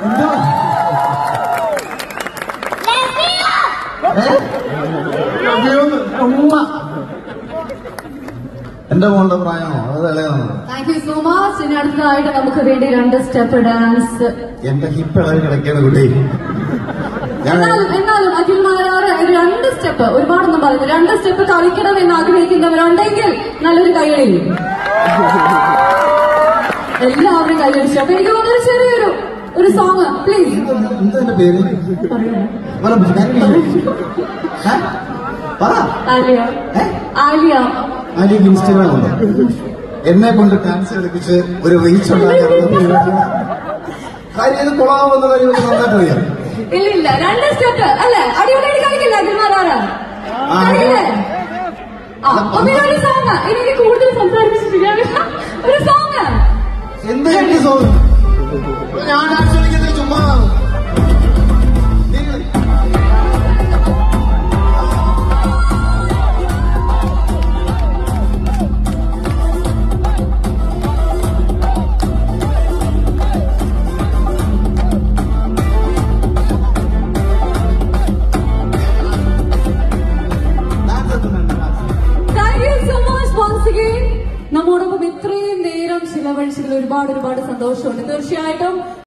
എന്തോ ഉമ്മ എന്റെ മോളുടെ പ്രായമാണോ അത് ഇളയാണോ താങ്ക് യു സോ മച്ച് ഇനി അടുത്തതായിട്ട് നമുക്ക് വേണ്ടി രണ്ട് സ്റ്റെപ്പ് ഡാൻസ് എന്റെ ഹിപ്പ് ഇളകി കിടക്കുകയാണ് കുട്ടി ഞാൻ എന്നാലും എന്നാലും അഖിൽ മാരാറ് ഒരു രണ്ട് സ്റ്റെപ്പ് ഒരുപാടൊന്നും പറയുന്നു രണ്ട് സ്റ്റെപ്പ് കളിക്കണം എന്ന് ആഗ്രഹിക്കുന്നവരുണ്ടെങ്കിൽ നല്ലൊരു കൈയടി എല്ലാവരും കൈയടിച്ചു അപ്പൊ എനിക്ക് തോന്നുന്നു ഒരു ചെറിയൊരു ഒരു സോങ് പ്ലീസ് എന്താ എന്റെ പേര് പറ, കരടി. ഏ? പറ ആലിയ ഏ? ആലിയ ആലിക്ക് ഇൻസ്റ്റാഗ്രാം ഉണ്ടോ എന്നെ കൊണ്ട് ഡാൻസ് കളിപ്പിച്ച് ഒരു റീച്ച് ഉണ്ടാക്കാൻ കാര്യം ഇത് കൊളാവുന്ന കാര്യം എനിക്ക് നന്നായിട്ട് അറിയാം ഇല്ല ഇല്ല രണ്ട് സ്റ്റെപ്പ് അല്ലേ അടിപൊളിയായിട്ട് കളിക്കില്ല അഖിൽ മാരാറ് ആ. കളിക്കില്ലേ ആ അപ്പൊ പിന്നെ ഒരു സോങ് എനിക്ക് കൂടുതൽ സംസാരിച്ചിട്ടില്ല ഒരു സോങ് എന്ത് എനിക്ക് സോങ് ഞാൻ ഡാൻസ് കളിക്കുന്നത് ചുമ്മാ നീ കളി. ഡാൻസ് എത്തുന്നുണ്ട് dance thank you so much once again നമ്മോടൊപ്പം ഇത്രയും നേരം ചിലവഴിച്ചതിൽ ഒരുപാട് ഒരുപാട് സന്തോഷമുണ്ട് തീർച്ചയായിട്ടും